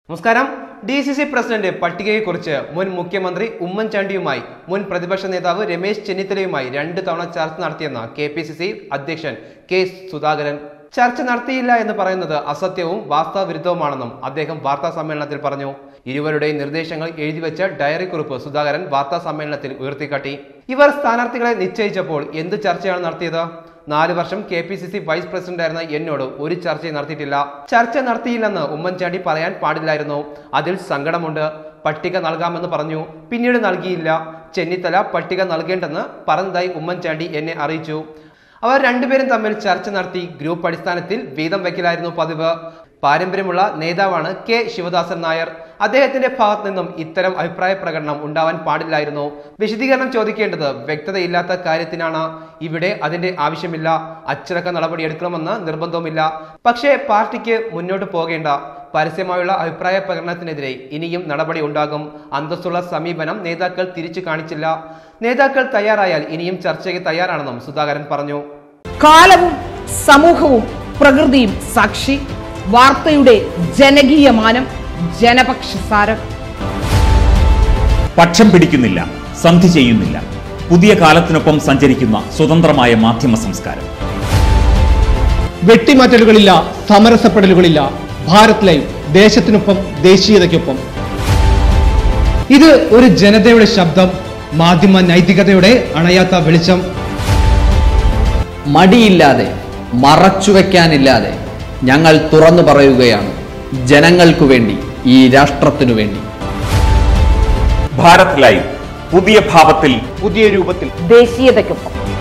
നമസ്കാരം D C C president പട്ടികയെക്കുറിച്ച് മുൻ മുഖ്യമന്ത്രി ഉമ്മൻചാണ്ടിയുമായി മുൻ പ്രതിപക്ഷ നേതാവ് രമേശ് ചെന്നിത്തലയുമായി രണ്ട് തവണ ചർച്ച നടത്തിയെന്ന കെ പി സി സി അധ്യക്ഷൻ കെ സുധാകരൻ ചർച്ച നടത്തിയില്ല എന്ന് പറയുന്നത് അസത്യവും വാസ്തവവിരുദ്ധവുമാണെന്നും അദ്ദേഹം വാർത്താ സമ്മേളനത്തിൽ പറഞ്ഞു ഇരുവരുടെയും നിർദ്ദേശങ്ങൾ എഴുതിവെച്ച ഡയറി കുറിപ്പ് സുധാകരൻ വാർത്താ സമ്മേളനത്തിൽ ഉയർത്തിക്കാട്ടി ഇവർ സ്ഥാനാർത്ഥികളെ നിശ്ചയിച്ചപ്പോൾ എന്ത് ചർച്ചയാണ് നടത്തിയത് നാല് വർഷം K P C C vice പ്രസിഡന്റായിരുന്ന എന്നോട് ഒരു ചർച്ചയും നടത്തിയിട്ടില്ല ചർച്ച നടത്തിയില്ലെന്ന് ഉമ്മൻചാണ്ടി പറയാൻ പാടില്ലായിരുന്നു അതിൽ സങ്കടമുണ്ട് പട്ടിക നൽകാമെന്ന് പറഞ്ഞു പിന്നീട് നൽകിയില്ല ചെന്നിത്തല പട്ടിക നൽകേണ്ടെന്ന് പറഞ്ഞതായി ഉമ്മൻചാണ്ടി എന്നെ അറിയിച്ചു അവർ രണ്ടുപേരും തമ്മിൽ ചർച്ച നടത്തി ഗ്രൂപ്പ് അടിസ്ഥാനത്തിൽ വീതം വയ്ക്കലായിരുന്നു പതിവ് പാരമ്പര്യമുള്ള നേതാവാണ് കെ ശിവദാസൻ നായർ അദ്ദേഹത്തിന്റെ ഭാഗത്ത് നിന്നും ഇത്തരം അഭിപ്രായ പ്രകടനം ഉണ്ടാവാൻ പാടില്ലായിരുന്നു വിശദീകരണം ചോദിക്കേണ്ടത് വ്യക്തതയില്ലാത്ത കാര്യത്തിനാണ് ഇവിടെ അതിന്റെ ആവശ്യമില്ല അച്ചടക്ക നടപടി എടുക്കണമെന്ന് നിർബന്ധവുമില്ല പക്ഷേ പാർട്ടിക്ക് മുന്നോട്ട് പോകേണ്ട പരസ്യമായുള്ള അഭിപ്രായ പ്രകടനത്തിനെതിരെ ഇനിയും നടപടി ഉണ്ടാകും അന്തസ്സുള്ള സമീപനം നേതാക്കൾ തിരിച്ചു കാണിച്ചില്ല നേതാക്കൾ തയ്യാറായാൽ ഇനിയും ചർച്ചയ്ക്ക് തയ്യാറാണെന്നും സുധാകരൻ പറഞ്ഞു കാലവും സമൂഹവും പ്രകൃതിയും സാക്ഷി വാർത്തയുടെ ജനകീയ മാനം ജനപക്ഷസാരം പക്ഷം പിടിക്കുന്നില്ല സന്ധി ചെയ്യുന്നില്ല പുതിയ കാലത്തിനൊപ്പം സഞ്ചരിക്കുന്ന സ്വതന്ത്രമായ മാധ്യമ സംസ്കാരം വെട്ടിമാറ്റലുകളില്ല സമരസപ്പെടലുകളില്ല ഭാരത് ലൈവ് ദേശത്തിനൊപ്പം ദേശീയതയ്ക്കൊപ്പം ഇത് ഒരു ജനതയുടെ ശബ്ദം മാധ്യമ നൈതികതയുടെ അണയാത്ത വെളിച്ചം മടിയില്ലാതെ മറച്ചുവെക്കാനില്ലാതെ ഞങ്ങൾ തുറന്നു പറയുകയാണ് ജനങ്ങൾക്കു വേണ്ടി ഈ രാഷ്ട്രത്തിനു വേണ്ടി ഭാരത് ലൈവ് പുതിയ ഭാവത്തിൽ പുതിയ രൂപത്തിൽ ദേശീയതയ്ക്കൊപ്പം